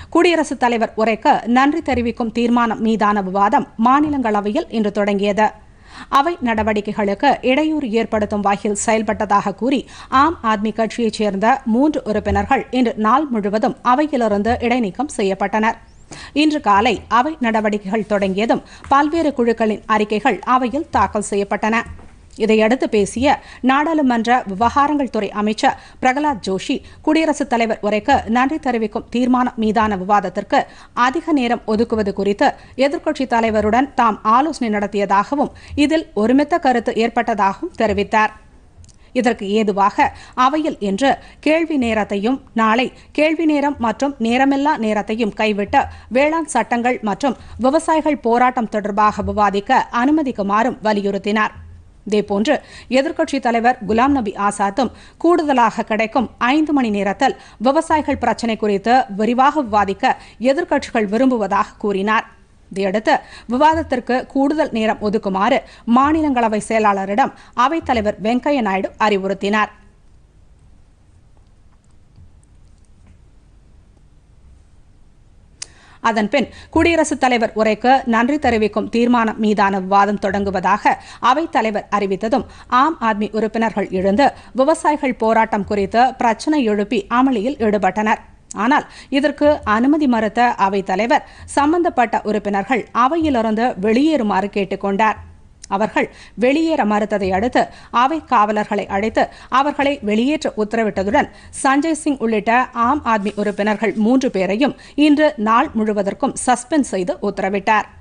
குடியரசுத் தலைவர் உரைக்கு நன்றி தெரிவிக்கும் தீர்மானம் மீதான விவாதம் மாநிலங்களவையில் இன்று தொடங்கியது அவை நடவடிக்கைகளுக்கு இடையூறு ஏற்படுத்தும் வகையில் செயல்பட்டதாக கூறி ஆம் ஆத்மி கட்சியைச் சேர்ந்த மூன்று உறுப்பினர்கள் இன்று நாள் முழுவதும் அவையிலிருந்து இடைநீக்கம் செய்யப்பட்டனர் இன்று காலை அவை நடவடிக்கைகள் தொடங்கியதும் பல்வேறு குழுக்களின் அறிக்கைகள் அவையில் தாக்கல் செய்யப்பட்டன இதையடுத்து பேசிய நாடாளுமன்ற விவகாரங்கள் துறை அமைச்சர் பிரகலாத் ஜோஷி குடியரசுத் தலைவர் உரைக்கு நன்றி தெரிவிக்கும் தீர்மானம் மீதான விவாதத்திற்கு அதிக நேரம் ஒதுக்குவது குறித்து எதிர்க்கட்சித் தலைவருடன் தாம் ஆலோசனை நடத்தியதாகவும் இதில் ஒருமித்த கருத்து ஏற்பட்டதாகவும் தெரிவித்தார் இதற்கு ஏதுவாக அவையில் இன்று கேள்வி நேரத்தையும் நாளை கேள்வி நேரம் மற்றும் நேரமில்லா நேரத்தையும் கைவிட்டு வேளாண் சட்டங்கள் மற்றும் விவசாயிகள் போராட்டம் தொடர்பாக விவாதிக்க அனுமதிக்குமாறும் வலியுறுத்தினார் இதேபோன்று எதிர்க்கட்சித் தலைவர் குலாம் நபி ஆசாத்தும் கூடுதலாக கிடைக்கும் ஐந்து மணி நேரத்தில் விவசாயிகள் பிரச்சினை குறித்து விரிவாக விவாதிக்க எதிர்க்கட்சிகள் விரும்புவதாக கூறினார் இதையடுத்து விவாதத்திற்கு கூடுதல் நேரம் ஒதுக்குமாறு மாநிலங்களவை செயலாளரிடம் அவைத்தலைவர் வெங்கையா நாயுடு அறிவுறுத்தினார் அதன்பின் குடியரசுத் தலைவர் உரைக்கு நன்றி தெரிவிக்கும் தீர்மானம் மீதான விவாதம் தொடங்குவதாக அவைத் தலைவர் அறிவித்ததும் ஆம் ஆத்மி உறுப்பினர்கள் எழுந்து விவசாயிகள் போராட்டம் குறித்து பிரச்சினை எழுப்பி அமளியில் ஈடுபட்டனர் ஆனால் இதற்கு அனுமதி மறுத்த அவைத் தலைவர் சம்பந்தப்பட்ட உறுப்பினர்கள் அவையிலிருந்து வெளியேறுமாறு கேட்டுக்கொண்டார் அவர்கள் வெளியேற மறுத்ததை அடுத்து அவை காவலர்களை அழைத்து அவர்களை வெளியேற்ற உத்தரவிட்டதுடன் சஞ்சய் சிங் உள்ளிட்ட ஆம் ஆத்மி உறுப்பினர்கள் மூன்று பேரையும் இன்று நாள் முழுவதற்கும் சஸ்பெண்ட் செய்து உத்தரவிட்டார்